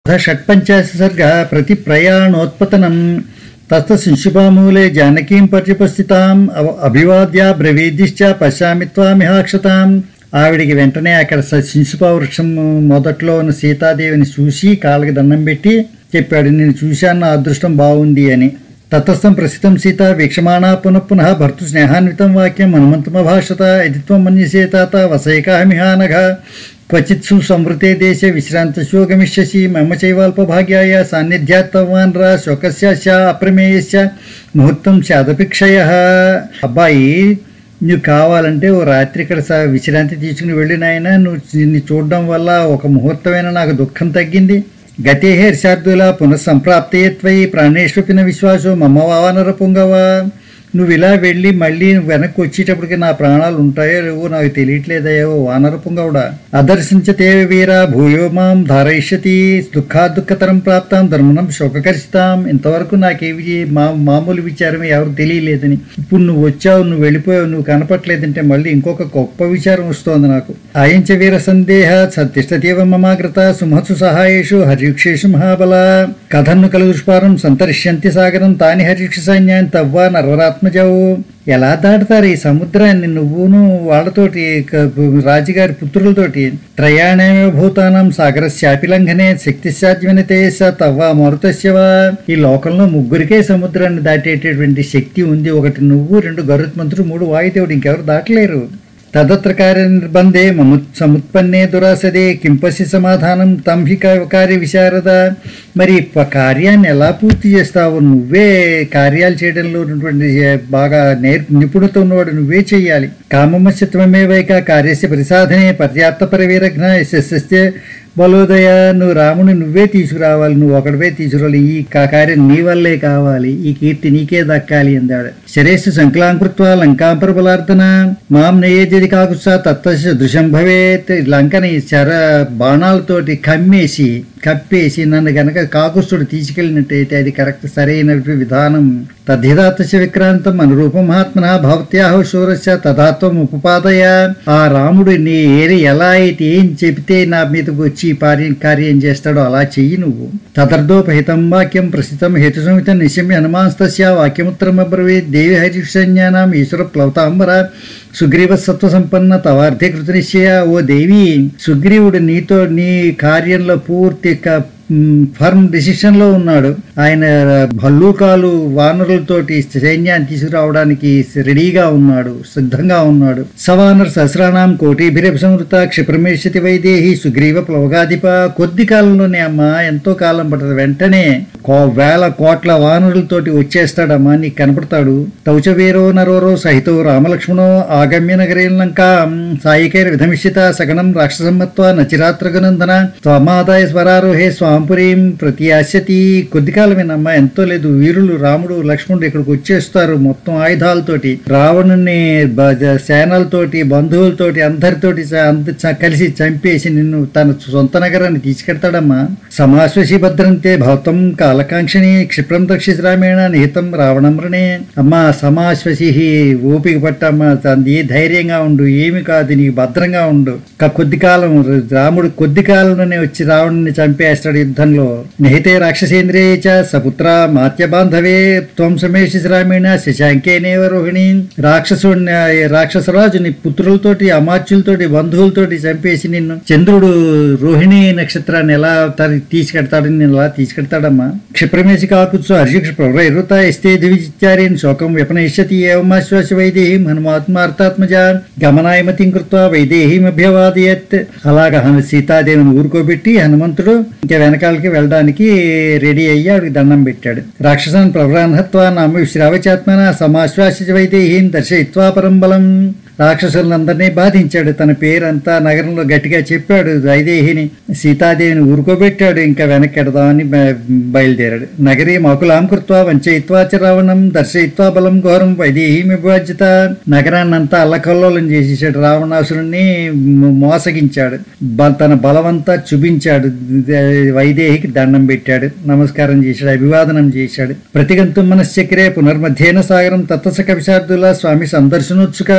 షట్పంచాశ సర్గ ప్రతి ప్రయాణోత్పతనం తస్త శిశుపామూలే జానకీం పర్యపస్థితాం అవ- అభివాద్య బ్రవీదిశ్చ పశ్యామి త్వామిహాక్షతాం ఆవిడికి వెంటనే అక్కడ స- శిశుపా వృక్షం మొదట్లో ఉన్న సీతాదేవిని చూసి కాళ్ళకి దండం పెట్టి చెప్పాడు నేను చూశాను నా అదృష్టం బాగుంది అని తతస్థం ప్రసిద్ధం సీత వీక్షమాణా పునః పునః భర్తు స్నేహాన్వితం వాక్యం హనుమంతమభాషత ఇదిత్వం మన్యసే తాత వసైకామిహానఘ క్వచిత్ సుసంవృతే దేశే విశ్రాంతశో గమిష్యసి మమ చైవాల్పభాగ్యాయ సాన్నిధ్యాత్తవాన్ రా శోకస్య అప్రమేయస్య ముహూర్తం శాదపిక్షయ అబ్బాయి నువ్వు కావాలంటే ఓ రాత్రి ఇక్కడ స- విశ్రాంతి తీసుకుని వెళ్ళిన ఆయన నువ్వు నిన్ను చూడడం వల్ల ఒక ముహూర్తమైన నాకు దుఃఖం తగ్గింది గతే హర్షార్థుల పునఃసంప్రాప్తే త్వయి ప్రాణేష్వపిన విశ్వాసో మమ వానర పుంగవ నువ్వు ఇలా వెళ్ళి మళ్ళీ వెనక్కి వచ్చేటప్పటికి నా ప్రాణాలు ఉంటాయో లేవో నాకు తెలియట్లేదయో వానర పుంగవుడా అదర్శించతే వీర భూయో మాం ధారయిష్యతి దుఃఖా దుఃఖతరం ప్రాప్తాం ధర్మనం శోకకరిస్తాం ఇంతవరకు నాకేవి మా మామూలు విచారం ఎవరు తెలియలేదని ఇప్పుడు నువ్వు వచ్చావు నువ్వు వెళ్ళిపోయావు నువ్వు కనపట్లేదంటే మళ్ళీ ఇంకొక గొప్ప విచారం వస్తోంది నాకు అయంచ వీర సందేహ సత్తిష్టతీవ మమాకృత సుమహత్సు సహాయేషు హరిక్షేషు మహాబల కథన్ను కలు దుష్పారం సంతరిష్యంతి సాగరం తాని హరిక్ష సైన్యాన్ని తవ్వా నర్వరాత్మజవు ఎలా దాటుతారు ఈ సముద్రాన్ని నువ్వును వాళ్ళతోటి క- రాజుగారి పుత్రులతోటి త్రయాణమే భూతానం సాగరస్యాపిలంఘనే శక్తి సాధ్యమనితే స తవ్వ మరుతస్యవా ఈ లోకంలో ముగ్గురికే సముద్రాన్ని దాటేటటువంటి శక్తి ఉంది ఒకటి నువ్వు రెండు గరుత్మంతుడు మూడు వాయుదేవుడు ఇంకెవరు దాటలేరు తదత్ర కార్య నిర్బంధే మము సముత్పన్నే దురాసదే కింపసి సమాధానం తంహి కార్య విశారద మరి ప- కార్యాన్ని ఎలా పూర్తి చేస్తావు నువ్వే కార్యాలు చేయడంలో ఉన్నటువంటి బాగా నేర్ నిపుణత ఉన్నవాడు నువ్వే చెయ్యాలి కామమస్యత్వమే వైక కార్యస్య పరిసాధనే పర్యాప్త పరివీరఘ్న యశస్సే బలోదయ నువ్వు రాముని నువ్వే తీసుకురావాలి నువ్వు ఒకడివే తీసుకురావాలి ఈ కా- కార్యం నీ వల్లే కావాలి ఈ కీర్తి నీకే దక్కాలి అందాడు శరేస్సు సంకలాంకృత్వ లంకాంపర బలార్థన మాం నయేజది కాకుత్స తత్త దృశం భవేత్ లంకని శర బాణాలతోటి కమ్మేసి కప్పేసి నన్ను గనక కాకుస్తుడు తీసుకెళ్ళినట్టయితే అది కరెక్ట్ సరైన విధానం తద్ధిదాతస్య విక్రాంతం అనురూపం మహాత్మన భవత్యాహో శూరస్య తదాత్వం ఉపపాదయ ఆ రాముడు నీ ఏరి ఎలా అయితే ఏం చెబితే నా మీదకు వచ్చి ఈ కార్యం కార్యం చేస్తాడో అలా చెయ్యి నువ్వు తదర్థోపహితం వాక్యం ప్రసిద్ధం హేతు సంహితం నిశమ్య హనుమాస్తస్య వాక్యముత్తరం అబ్రవీత్ దేవి హరిసన్యానాం ఈశ్వర ప్లవతాంబర సుగ్రీవ సత్వ సంపన్న తవార్థే కృత నిశ్చయ ఓ దేవి సుగ్రీవుడు నీతో నీ కార్యంలో పూర్తి క- మ్, ఫర్మ్ డిసిషన్ లో ఉన్నాడు ఆయన భల్లూకాలు వానరులతోటి సైన్యాన్ని తీసుకురావడానికి రెడీగా ఉన్నాడు సిద్ధంగా ఉన్నాడు సవానర్ సహస్రానాం కోటిభిరభ సంవృత క్షిప్రమేషతి వైదేహి సుగ్రీవ ప్లవగాధిప కొద్ది కాలంలోనే అమ్మా ఎంతో కాలం పడుతుంది వెంటనే కో వేల కోట్ల వానరులతోటి వచ్చేస్తాడమ్మా నీకు కనపడతాడు తౌచవీరో నరోరో సహితో రామలక్ష్మణో ఆగమ్య నగరేం లంకా సాయికైర విధమిష్యత సగణం రాక్షసమ్మత్వ నచిరాత్రగనందన త్వమాదాయ స్వరారోహే స్వాంపురీం ప్రతియాస్యతి కొద్ది కాలమేనమ్మా ఎంతో లేదు వీరులు రాముడు లక్ష్మణుడు ఇక్కడికి వచ్చేస్తారు మొత్తం ఆయుధాలతోటి రావణుని బ- సేనలతోటి బంధువులతోటి అందరితోటి స- అంత చ- కలిసి చంపేసి నిన్ను తన సొంత నగరాన్ని తీసుకెడతాడమ్మా సమాశ్వసి భద్రంతే భవతం కాలకాంక్షని క్షిప్రం దక్షిశ్రామేణ నిహితం రావణమృణే అమ్మా సమాశ్వసి ఓపిక పట్టమ్మా తంది ధైర్యంగా ఉండు ఏమి కాదు నీకు భద్రంగా ఉండు క- కొద్ది కాలం రాముడు కొద్ది కాలంలోనే వచ్చి రావణుని చంపేస్తాడు యుద్ధంలో నిహితే రాక్షసేంద్రియ చ సపుత్ర మాత్య బాంధవే త్వం సమేషి శ్రామీణ శశాంకేనేవ రోహిణి రాక్షసుడిని రాక్షసరాజుని పుత్రులతోటి అమాత్యులతోటి బంధువులతోటి చంపేసి నిన్ను చంద్రుడు రోహిణి నక్షత్రాన్ని ఎలా తరి తీసుకెడతాడని నేను ఎలా తీసుకెడతాడమ్మా క్షిప్రమేసి కాకుత్సు హర్షిక్ష ప్రవృత ఇస్తే దివిచారేన్ శోకం వ్యపనయిష్యతి ఏవమాశ్వాస వైదేహీం హనుమాత్మార్థాత్మజ గమనాయమతిం కృత్వా వైదేహీమభ్యవాదయత్ అలాగా హను సీతాదేవిని ఊరుకోబెట్టి హనుమంతుడు ఇంకా వెనకాలకి వెళ్ళడానికి రెడీ అయ్యి ఆవిడకి దండం పెట్టాడు రాక్షసాన్ ప్రవరాన్హత్వా నామ విశ్రావచాత్మన సమాశ్వాస వైదేహీం దర్శయిత్వా పరం బలం రాక్షసులందరినీ బాధించాడు తన పేరంతా నగరంలో గట్టిగా చెప్పాడు వైదేహిని సీతాదేవిని ఊరుకోబెట్టాడు ఇంకా వెనక్కెడదామని బ- బయలుదేరాడు నగరీ మకులాం కృత్వా వంచయిత్వా చ రావణం దర్శయిత్వా బలం ఘోరం వైదేహీమి బాధ్యత నగరాన్ని అంతా అల్లకల్లోలం చేసేసాడు రావణాసురుణ్ణి మ- మోసగించాడు బ- తన బలమంతా చూపించాడు ద- వైదేహికి దండం పెట్టాడు నమస్కారం చేశాడు అభివాదనం చేశాడు ప్రతిగంతు మనశ్చక్రే పునర్మధ్యేన సాగరం తత్తస కవిశార్దుల స్వామి సందర్శనోత్సుక ఇంకా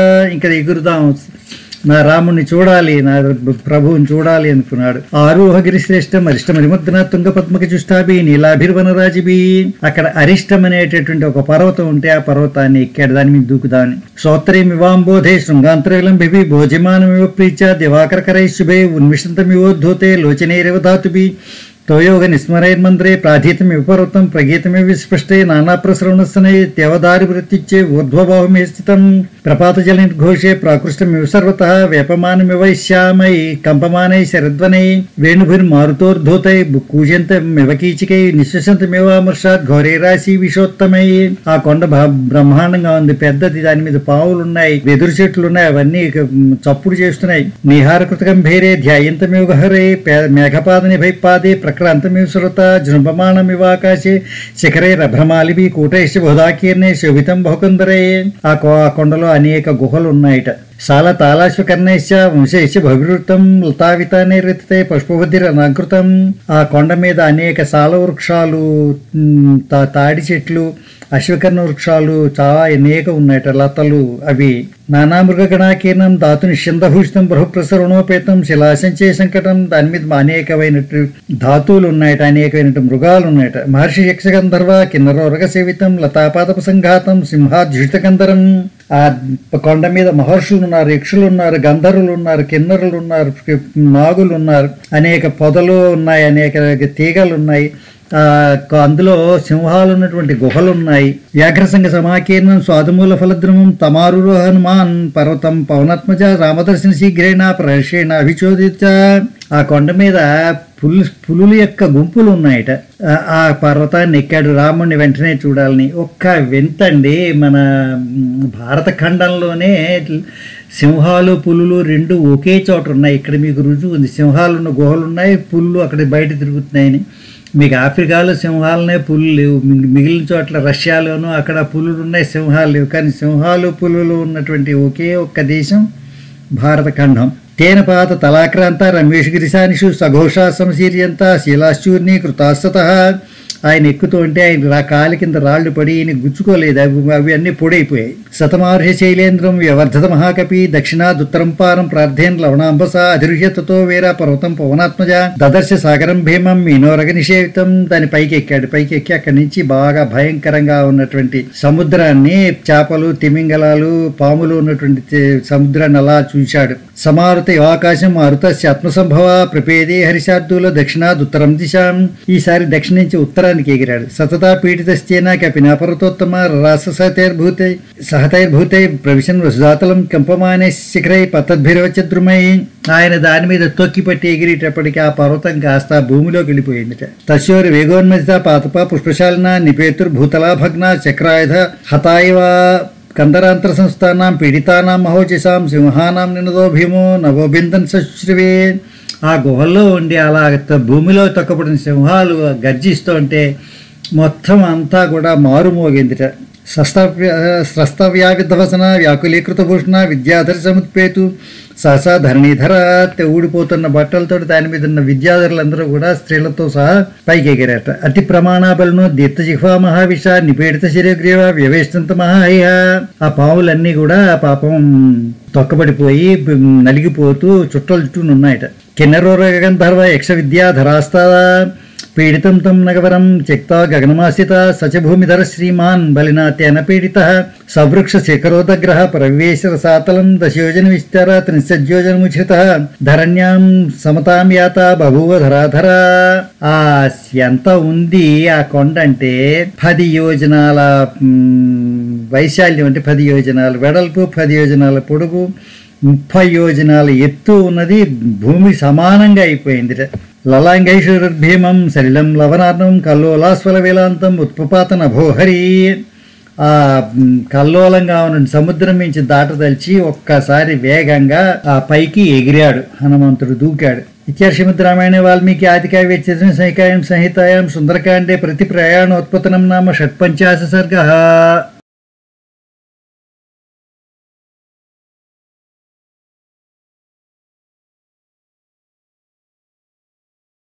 ఇక్కడ ఎగురుదాం నా రాముణ్ణి చూడాలి నా ప్రభువుని చూడాలి అనుకున్నాడు ఆరోహగిరి శ్రేష్టం అరిష్టం అరిముద్రన తుంగ పద్మక చుష్టాభి నీలాభిర్వనరాజిబి అక్కడ అరిష్టం అనేటటువంటి ఒక పర్వతం ఉంటే ఆ పర్వతాన్ని ఎక్కాడు దాని మీద దూకుదాని సోత్తరీమివాంబోధే శృంగాంతర విలంబిభి భోజమానమివ ప్రీత్యా దివాకరకరై శుభే ఉన్మిషంతమివోద్ధూతే లోచనైరవ ధాతుభి తోయోగ నిస్మరైర్మంత్రే ప్రాధీతమివ పర్వతం ప్రగీతమివ విస్పష్టే నానాప్రసరణస్తనే దేవదారి వృత్తిచ్చే ఊర్ధ్వభావమే స్థితం ప్రపాతజల నిర్ఘోషే ప్రాకృష్టమివ సర్వత వేపమానమివ శ్యామై కంపమానై శరద్వనై వేణుభిర్మారుతోర్ధూతై కూజంతమివ కీచికై నిశ్వసంతమివామర్షాత్ ఘోరేరాశి విషోత్తమై ఆ కొండ భ- బ్రహ్మాండంగా ఉంది పెద్దది దాని మీద పావులు ఉన్నాయి వెదురు చెట్లు ఉన్నాయి అవన్నీ ఇక, మ్, చప్పుడు చేస్తున్నాయి నిహారకృతకం భేరే ధ్యాయంతమివ గహరే పే- మేఘపాద నిభైపాదే ప్రక్రాంతమివ సురత జృంభమానమివాకాశే శిఖరే రభ్రమాలిభి కూటైశ్చ బహుదాకీర్ణే శోభితం బహుకందరే ఆ కో- ఆ కొండలో అనేక గుహలు ఉన్నాయట సాల తాళాశ్వకర్ణేశ్చ వంశేశ్చ భవివృత్తం లతావితానైరితే పుష్పబుద్ధిరనాకృతం ఆ కొండ మీద అనేక సాల వృక్షాలు మ్, తా- తాడి చెట్లు అశ్వకర్ణ వృక్షాలు చాలా అనేక ఉన్నాయట లతలు అవి నానా మృగగణాకీర్ణం ధాతు నిశ్చిందభూషితం బహుప్రసరణోపేతం శిలాశంచే సంకటం దాని మీద అనేకమైనటు ధాతువులు ఉన్నాయట అనేకమైనటు మృగాలు ఉన్నాయట మహర్షి యక్షగంధర్వ కిన్నరోరగ సేవితం లతాపాదప సంఘాతం సింహాధ్యుషిత గంధరం ఆ కొండ మీద మహర్షులు ఉన్నారు యక్షులు ఉన్నారు గంధర్వులు ఉన్నారు కిన్నరులు ఉన్నారు నాగులు ఉన్నారు అనేక పొదలు ఉన్నాయి అనేక తీగలు ఉన్నాయి ఆ, అందులో సింహాలు ఉన్నటువంటి గుహలు ఉన్నాయి వ్యాఘ్రసంగ సమాకీర్ణం స్వాదుమూల ఫలద్రుమం తమారు హనుమాన్ పర్వతం పవనాత్మజ రామదర్శన శీఘ్రేణ ప్రహర్షేణ అభిచోదిత ఆ కొండ మీద పులు పులుల యొక్క గుంపులు ఉన్నాయట ఆ- ఆ పర్వతాన్ని ఎక్కాడు రాముడిని వెంటనే చూడాలని ఒక్క వింతండి మన మ్, భారత ఖండంలోనే సింహాలు పులులు రెండు ఒకే చోట ఉన్నాయి ఇక్కడ మీకు రుజువు ఉంది సింహాలు ఉన్న గుహలు ఉన్నాయి పులులు అక్కడ బయట తిరుగుతున్నాయని మీకు ఆఫ్రికాలో సింహాలనే పులులు లేవు మి- మిగిలిన చోట్ల రష్యాలోనూ అక్కడ పులులు ఉన్నాయి సింహాలు లేవు కానీ సింహాలు పులులు ఉన్నటువంటి ఒకే ఒక్క దేశం భారత ఖండం తేనపాత తలాక్రాంత రమేష్ గిరిశానిషు సఘోషా సమశీర్యంత శీలాశ్చూర్ణి కృతాస్తత ఆయన ఎక్కుతూ ఉంటే ఆయన రా కాలి కింద రాళ్లు పడి ఈయన గుచ్చుకోలేదు అవి అవి అన్నీ పొడైపోయాయి శతమార్హ శైలేంద్రం వ్యవర్ధత మహాకపి దక్షిణాదుత్తరం పారం ప్రార్థేన్ లవణాంబస అధిరుహ్యతతో వీర పర్వతం పవనాత్మజ దదర్శ సాగరం భీమం మీనోరగ నిషేవితం దాని పైకి ఎక్కాడు పైకి ఎక్కి అక్కడి నుంచి బాగా భయంకరంగా ఉన్నటువంటి సముద్రాన్ని చేపలు తిమింగలాలు పాములు ఉన్నటువంటి తే- సముద్రాన్ని అలా చూశాడు సమారుత ఆకాశం మారుతస్య ఆత్మసంభవ ప్రపేదే హరిశార్దూల దక్షిణాదుత్తరం దిశాం ఈసారి దక్షిణ నుంచి ఉత్తరానికి ఎగిరాడు సతతా పీడితశ్చేన కపినా పర్వతోత్తమ రాస సహతైర్భూతై సహతైర్భూతై ప్రవిశన్ వసుదాతలం కంపమానే శిఖరై పతద్భిరవచద్రుమై ఆయన దాని మీద తొక్కి పట్టి ఎగిరేటప్పటికి ఆ పర్వతం కాస్త భూమిలోకి వెళ్ళిపోయిందిట తస్యోరి వేగోన్మజిత పాతప పుష్పశాలిన నిపేతుర్భూతలా భగ్న చక్రాయుధ హతాయివ కందరాంతర సంస్థానాం పీడితానాం మహోజసాం సింహానాం నినదో భీమో నవోబిందన్ సశ్రువే ఆ గుహల్లో ఉండి అలా త- భూమిలో తొక్కబడిన సింహాలు గర్జిస్తూ ఉంటే మొత్తం అంతా కూడా మారుమోగిందిట స్రస్తవ్య స్రస్తవ్యావిధ్వసన వ్యాకులీకృత భూషణ విద్యాధర సముత్పేతు సహసా ధరణీధర తె- ఊడిపోతున్న బట్టలతో దాని మీద ఉన్న విద్యాధరులందరూ కూడా స్త్రీలతో సహా పైకి ఎగిరాట అతి ప్రమాణాబలను దీప్త జిహ్వా మహావిష నిపీడిత శరీరగ్రీవ వ్యవేష్టంత మహాహయ ఆ పావులన్నీ కూడా పాపం తొక్కబడిపోయి బ్- నలిగిపోతూ చుట్టలు చుట్టూ ఉన్నాయట కిన్నరోర గంధర్వ యక్ష విద్యాధరాస్తా పీడితం తం నగవరం త్యక్తా గగనమాసిత సచభూమిధర శ్రీమాన్ బలినా తేన పీడిత సవృక్ష శిఖరోదగ్రహ ప్రవేశ సాతలం దశయోజన విస్తార త్రిశజ్యోజనముచిత ధరణ్యాం సమతాం యాత బభూవ ధరాధర ఆ ఎంత ఉంది ఆ కొండ అంటే పది యోజనాల మ్, వైశాల్యం అంటే పది యోజనాలు వెడల్పు పది యోజనాల పొడుగు ముప్పై యోజనాల ఎత్తు ఉన్నది భూమి సమానంగా అయిపోయింది లలాంగైశ్వరభీమం సలిలం లవనార్ణం కల్లోలాస్వల వేలాంతం ఉత్పపాత నభోహరి ఆ మ్, కల్లోలంగా ఉన్న సముద్రం నుంచి దాటదలిచి ఒక్కసారి వేగంగా ఆ పైకి ఎగిరాడు హనుమంతుడు దూకాడు ఇత్యాశ్రీమద్ రామాయణ వాల్మీకి ఆదికావ్య చరిత్ర సంహికాయం సంహితాయాం సుందరకాండే ప్రతి ప్రయాణోత్పతనం నామ షట్పంచాశ సర్గ